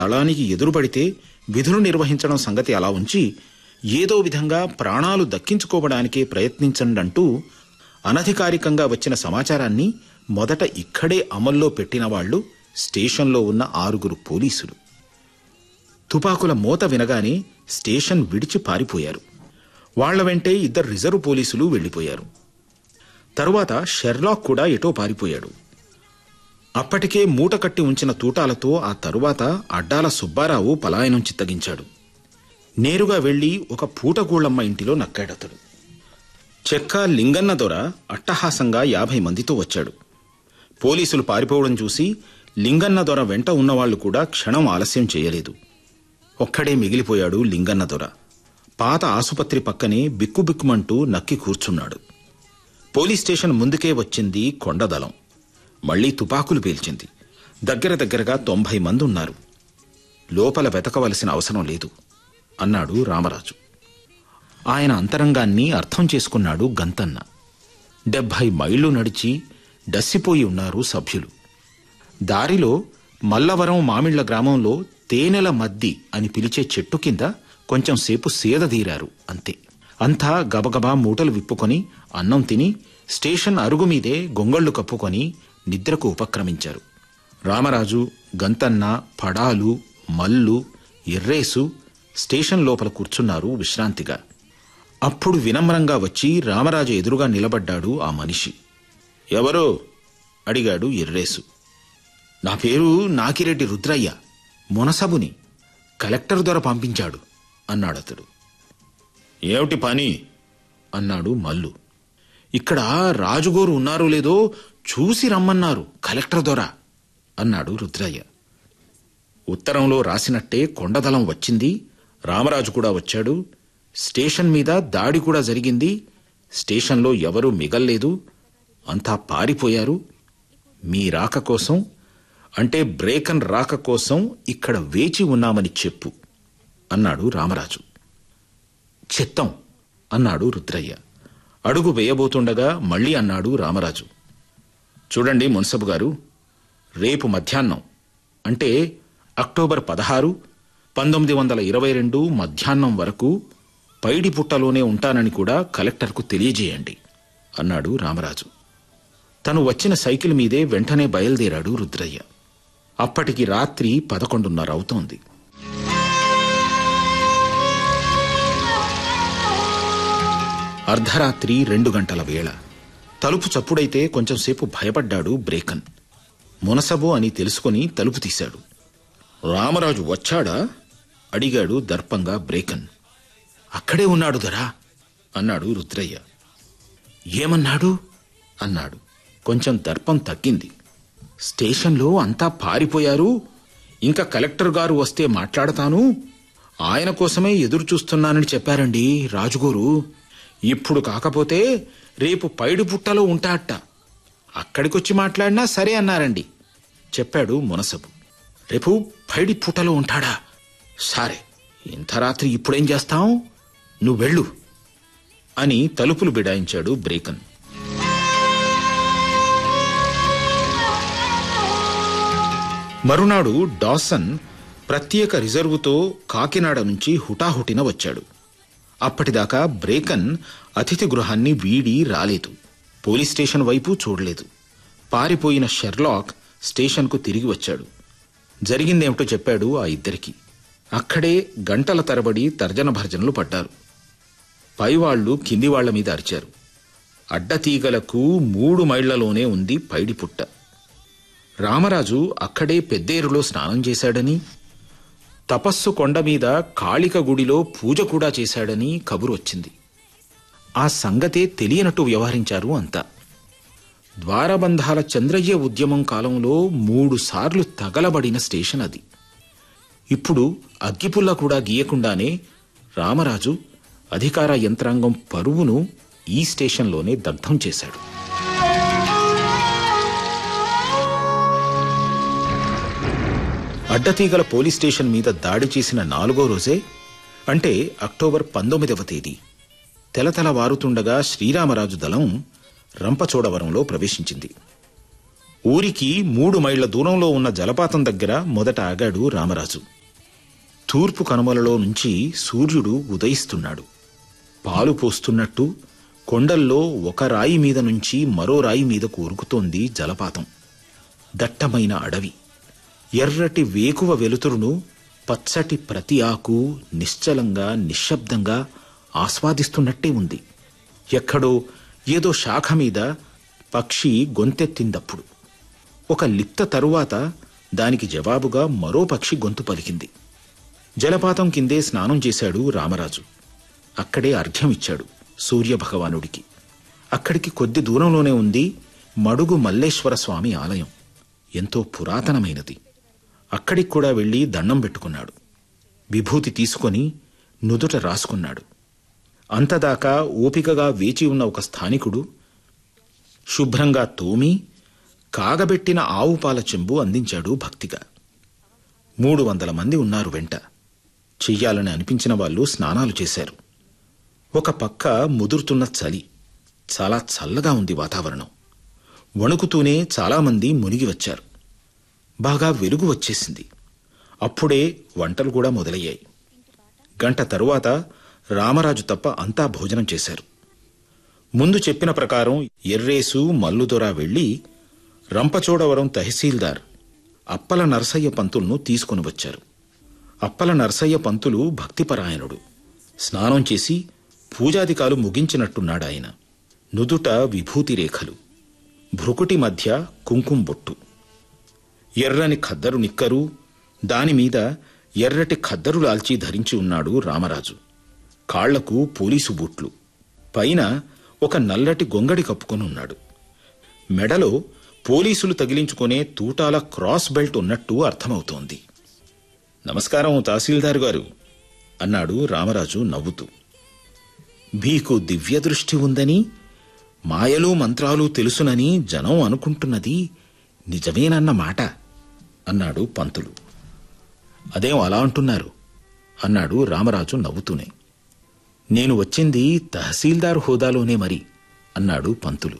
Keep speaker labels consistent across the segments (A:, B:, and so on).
A: దళానికి ఎదురుపడితే విధులు నిర్వహించడం సంగతి అలా ఉంచి ఏదో విధంగా ప్రాణాలు దక్కించుకోవడానికే ప్రయత్నించండంటూ అనధికారికంగా వచ్చిన సమాచారాన్ని మొదట ఇక్కడే అమల్లో పెట్టిన వాళ్ళు స్టేషన్లో ఉన్న ఆరుగురు పోలీసులు తుపాకుల మోత వినగానే స్టేషన్ విడిచి పారిపోయారు వాళ్ల వెంటే ఇద్దరు రిజర్వ్ పోలీసులు వెళ్లిపోయారు తరువాత షెర్లాక్ కూడా ఎటో పారిపోయాడు అప్పటికే మూట కట్టి ఉంచిన తూటాలతో ఆ తరువాత అడ్డాల సుబ్బారావు పలాయనం చిత్తగించాడు నేరుగా వెళ్లి ఒక పూటగూళ్ళమ్మ ఇంటిలో నక్కాడతడు చెక్క లింగన్న దొర అట్టహాసంగా యాభై మందితో వచ్చాడు పోలీసులు పారిపోవడం చూసి లింగన్న దొర వెంట ఉన్నవాళ్లు కూడా క్షణం ఆలస్యం చేయలేదు ఒక్కడే మిగిలిపోయాడు లింగన్న దొర పాత ఆసుపత్రి పక్కనే బిక్కుబిక్కుమంటూ నక్కి కూర్చున్నాడు పోలీస్ స్టేషన్ ముందుకే వచ్చింది కొండదళం మళ్లీ తుపాకులు పేల్చింది దగ్గర దగ్గరగా తొంభై మంది ఉన్నారు లోపల వెతకవలసిన అవసరం లేదు అన్నాడు రామరాజు ఆయన అంతరంగాన్ని అర్థం చేసుకున్నాడు గంతన్న డెబ్భై మైళ్ళు నడిచి డస్సిపోయి ఉన్నారు సభ్యులు దారిలో మల్లవరం మామిళ్ల గ్రామంలో తేనెల మద్ది అని పిలిచే చెట్టు కింద కొంచెం సేపు సేదదీరారు అంతే అంతా గబగబా మూటలు విప్పుకొని అన్నం తిని స్టేషన్ అరుగు మీదే గొంగళ్లు కప్పుకొని నిద్రకు ఉపక్రమించారు రామరాజు గంతన్న పడాలు మల్లు ఎర్రేసు స్టేషన్ లోపల కూర్చున్నారు విశ్రాంతిగా అప్పుడు వినమ్రంగా వచ్చి రామరాజు ఎదురుగా నిలబడ్డాడు ఆ మనిషి ఎవరో అడిగాడు ఎర్రేసు నా పేరు నాకిరెడ్డి రుద్రయ్య మునసబుని కలెక్టర్ ద్వారా పంపించాడు అన్నాడతడు ఏమిటి పని అన్నాడు మల్లు ఇక్కడ రాజుగోరు ఉన్నారో లేదో చూసి రమ్మన్నారు కలెక్టర్ దొర అన్నాడు రుద్రయ్య ఉత్తరంలో రాసినట్టే కొండదళం వచ్చింది రామరాజు కూడా వచ్చాడు స్టేషన్ మీద దాడి కూడా జరిగింది స్టేషన్లో ఎవరూ మిగల్లేదు అంతా పారిపోయారు మీ రాక కోసం అంటే బ్రేకన్ రాక కోసం ఇక్కడ వేచి ఉన్నామని చెప్పు అన్నాడు రామరాజు చిత్తం అన్నాడు రుద్రయ్య అడుగు వేయబోతుండగా మళ్ళీ అన్నాడు రామరాజు చూడండి మున్సబు గారు రేపు మధ్యాహ్నం అంటే అక్టోబర్ పదహారు పంతొమ్మిది వందల ఇరవై రెండు మధ్యాహ్నం వరకు పైడిపుట్టలోనే ఉంటానని కూడా కలెక్టర్కు తెలియజేయండి అన్నాడు రామరాజు తను వచ్చిన సైకిల్ మీదే వెంటనే బయలుదేరాడు రుద్రయ్య అప్పటికి రాత్రి పదకొండున్నర అవుతోంది అర్ధరాత్రి రెండు గంటల వేళ తలుపు చప్పుడైతే కొంచెంసేపు భయపడ్డాడు బ్రేకన్ మునసబు అని తెలుసుకుని తలుపు తీశాడు రామరాజు వచ్చాడా అడిగాడు దర్పంగా బ్రేకన్ అక్కడే ఉన్నాడు దరా అన్నాడు రుద్రయ్య ఏమన్నాడు అన్నాడు కొంచెం దర్పం తగ్గింది స్టేషన్లో అంతా పారిపోయారు ఇంకా కలెక్టర్ గారు వస్తే మాట్లాడతాను ఆయన కోసమే ఎదురు చూస్తున్నానని చెప్పారండి రాజుగోరు ఇప్పుడు కాకపోతే రేపు పైడి పుట్టలో ఉంటాట అక్కడికొచ్చి మాట్లాడినా సరే అన్నారండి చెప్పాడు మునసబు రేపు పైడి పుట్టలో ఉంటాడా సరే ఇంత రాత్రి ఇప్పుడేం చేస్తాం నువ్వు వెళ్ళు అని తలుపులు బిడాయించాడు బ్రేకన్ మరునాడు డాసన్ ప్రత్యేక రిజర్వుతో కాకినాడ నుంచి హుటాహుటిన వచ్చాడు అప్పటిదాకా బ్రేకన్ అతిథి గృహాన్ని వీడి రాలేదు పోలీస్ స్టేషన్ వైపు చూడలేదు పారిపోయిన షెర్లాక్ స్టేషన్కు తిరిగి వచ్చాడు జరిగిందేమిటో చెప్పాడు ఆ ఇద్దరికి అక్కడే గంటల తరబడి తర్జన భర్జనలు పడ్డారు పైవాళ్లు కింది వాళ్ల మీద అరిచారు అడ్డతీగలకు మూడు మైళ్లలోనే ఉంది పైడిపుట్ట రామరాజు అక్కడే పెద్దేరులో స్నానం చేశాడని తపస్సు కొండ మీద కాళిక గుడిలో పూజ కూడా చేశాడని కబురు వచ్చింది ఆ సంగతే తెలియనట్టు వ్యవహరించారు అంతా ద్వారబంధాల చంద్రయ్య ఉద్యమం కాలంలో మూడు సార్లు తగలబడిన స్టేషన్ అది ఇప్పుడు అగ్గిపుల్ల కూడా గీయకుండానే రామరాజు అధికార యంత్రాంగం పరువును ఈ స్టేషన్లోనే దగ్ధం చేశాడు అడ్డతీగల పోలీస్ స్టేషన్ మీద దాడి చేసిన నాలుగో రోజే అంటే అక్టోబర్ పంతొమ్మిదవ తేదీ తెలతెల వారుతుండగా శ్రీరామరాజు దళం రంపచోడవరంలో ప్రవేశించింది ఊరికి మూడు మైళ్ల దూరంలో ఉన్న జలపాతం దగ్గర మొదట ఆగాడు రామరాజు తూర్పు కనుమలలో నుంచి సూర్యుడు ఉదయిస్తున్నాడు పాలు పోస్తున్నట్టు కొండల్లో ఒక రాయి మీద నుంచి మరో రాయి మీద కూరుకుతోంది జలపాతం దట్టమైన అడవి ఎర్రటి వేకువ వెలుతురును పచ్చటి ప్రతి ఆకు నిశ్చలంగా నిశ్శబ్దంగా ఆస్వాదిస్తున్నట్టే ఉంది ఎక్కడో ఏదో శాఖ మీద పక్షి గొంతెత్తిందప్పుడు ఒక లిప్త తరువాత దానికి జవాబుగా మరో పక్షి గొంతు పలికింది జలపాతం కిందే స్నానం చేశాడు రామరాజు అక్కడే అర్ఘ్యం ఇచ్చాడు సూర్యభగవానుడికి అక్కడికి కొద్ది దూరంలోనే ఉంది మడుగు మల్లేశ్వర స్వామి ఆలయం ఎంతో పురాతనమైనది అక్కడికి కూడా వెళ్ళి దండం పెట్టుకున్నాడు విభూతి తీసుకొని నుదుట రాసుకున్నాడు అంతదాకా ఓపికగా వేచి ఉన్న ఒక స్థానికుడు శుభ్రంగా తోమి కాగబెట్టిన ఆవు పాల చెంబు అందించాడు భక్తిగా మూడు వందల మంది ఉన్నారు వెంట చెయ్యాలని అనిపించిన వాళ్ళు స్నానాలు చేశారు ఒక పక్క ముదురుతున్న చలి చాలా చల్లగా ఉంది వాతావరణం వణుకుతూనే చాలామంది మునిగి వచ్చారు బాగా వెలుగు వచ్చేసింది అప్పుడే వంటలు కూడా మొదలయ్యాయి గంట తరువాత రామరాజు తప్ప అంతా భోజనం చేశారు ముందు చెప్పిన ప్రకారం ఎర్రేసు మల్లుదొర వెళ్లి రంపచోడవరం తహసీల్దార్ అప్పల నరసయ్య పంతులను తీసుకుని వచ్చారు అప్పల నరసయ్య పంతులు భక్తిపరాయణుడు స్నానం చేసి పూజాదికాలు ముగించినట్టున్నాడు ఆయన నుదుట విభూతి రేఖలు భృకుటి మధ్య కుంకుమ బొట్టు ఎర్రని ఖద్దరు నిక్కరు దానిమీద ఎర్రటి ఖద్దరు లాల్చి ధరించి ఉన్నాడు రామరాజు కాళ్లకు పోలీసు బూట్లు పైన ఒక నల్లటి గొంగడి కప్పుకొని ఉన్నాడు మెడలో పోలీసులు తగిలించుకునే తూటాల క్రాస్ బెల్ట్ ఉన్నట్టు అర్థమవుతోంది నమస్కారం తహసీల్దార్ గారు అన్నాడు రామరాజు నవ్వుతూ మీకు దివ్య దృష్టి ఉందని మాయలు మంత్రాలు తెలుసునని జనం అనుకుంటున్నది నిజమేనన్న మాట అన్నాడు పంతులు అదేం అలా అంటున్నారు అన్నాడు రామరాజు నవ్వుతూనే నేను వచ్చింది తహసీల్దార్ హోదాలోనే మరి అన్నాడు పంతులు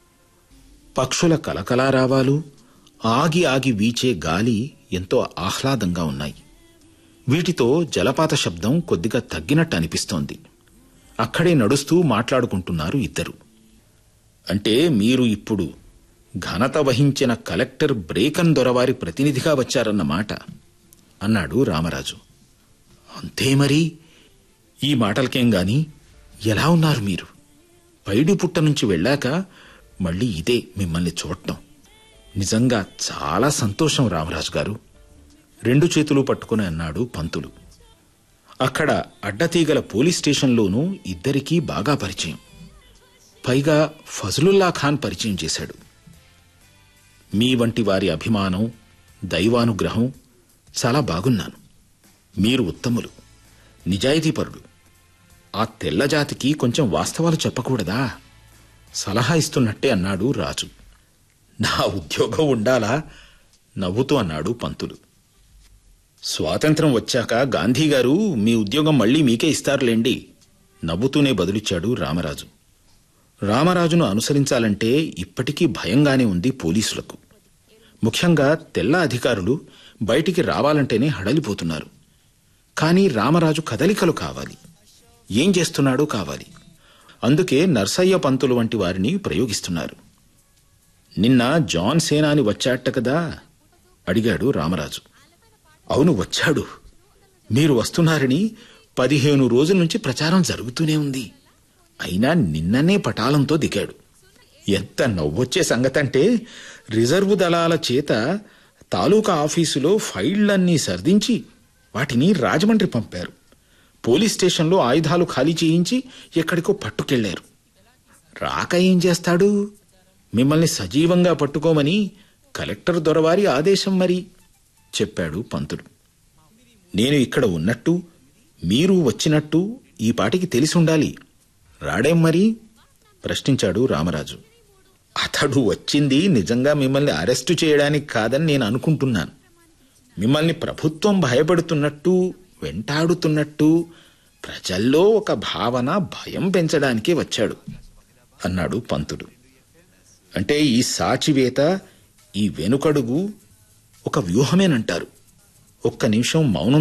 A: పక్షుల కలకలారావాలు ఆగి ఆగి వీచే గాలి ఎంతో ఆహ్లాదంగా ఉన్నాయి వీటితో జలపాత శబ్దం కొద్దిగా తగ్గినట్టు అనిపిస్తోంది అక్కడే నడుస్తూ మాట్లాడుకుంటున్నారు ఇద్దరు అంటే మీరు ఇప్పుడు ఘనత వహించిన కలెక్టర్ బ్రేకన్ దొరవారి ప్రతినిధిగా వచ్చారన్నమాట అన్నాడు రామరాజు అంతే మరి ఈ మాటలకేం గాని ఎలా ఉన్నారు మీరు పైడి పుట్ట నుంచి వెళ్ళాక మళ్ళీ ఇదే మిమ్మల్ని చూడటం నిజంగా చాలా సంతోషం రామరాజు గారు రెండు చేతులు పట్టుకుని అన్నాడు పంతులు అక్కడ అడ్డతీగల పోలీస్ స్టేషన్లోనూ ఇద్దరికీ బాగా పరిచయం పైగా ఫజలుల్లా ఖాన్ పరిచయం చేశాడు మీ వంటి వారి అభిమానం దైవానుగ్రహం చాలా బాగున్నాను మీరు ఉత్తములు నిజాయితీపరుడు ఆ తెల్లజాతికి కొంచెం వాస్తవాలు చెప్పకూడదా సలహా ఇస్తున్నట్టే అన్నాడు రాజు నా ఉద్యోగం ఉండాలా నవ్వుతూ అన్నాడు పంతులు స్వాతంత్రం వచ్చాక గాంధీగారు మీ ఉద్యోగం మళ్ళీ మీకే ఇస్తారులేండి నవ్వుతూనే బదులిచ్చాడు రామరాజు రామరాజును అనుసరించాలంటే ఇప్పటికీ భయంగానే ఉంది పోలీసులకు ముఖ్యంగా తెల్ల అధికారులు బయటికి రావాలంటేనే హడలిపోతున్నారు కానీ రామరాజు కదలికలు కావాలి ఏం చేస్తున్నాడో కావాలి అందుకే నర్సయ్య పంతులు వంటి వారిని ప్రయోగిస్తున్నారు నిన్న జాన్ సేనాని వచ్చాట కదా అడిగాడు రామరాజు అవును వచ్చాడు మీరు వస్తున్నారని పదిహేను రోజుల నుంచి ప్రచారం జరుగుతూనే ఉంది అయినా నిన్ననే పటాలంతో దిగాడు ఎంత నవ్వొచ్చే సంగతంటే రిజర్వు దళాల చేత తాలూకా ఆఫీసులో ఫైళ్లన్నీ సర్దించి వాటిని రాజమండ్రి పంపారు పోలీస్ స్టేషన్లో ఆయుధాలు ఖాళీ చేయించి ఎక్కడికో పట్టుకెళ్లారు రాక ఏం చేస్తాడు మిమ్మల్ని సజీవంగా పట్టుకోమని కలెక్టర్ దొరవారి ఆదేశం మరి చెప్పాడు పంతులు నేను ఇక్కడ ఉన్నట్టు మీరు వచ్చినట్టు ఈ పాటికి తెలిసి ఉండాలి రాడేం మరి ప్రశ్నించాడు రామరాజు అతడు వచ్చింది నిజంగా మిమ్మల్ని అరెస్టు చేయడానికి కాదని నేను అనుకుంటున్నాను మిమ్మల్ని ప్రభుత్వం భయపడుతున్నట్టు వెంటాడుతున్నట్టు ప్రజల్లో ఒక భావన భయం పెంచడానికి వచ్చాడు అన్నాడు పంతులు అంటే ఈ సాచివేత ఈ వెనుకడుగు ఒక వ్యూహమేనంటారు ఒక్క నిమిషం మౌనం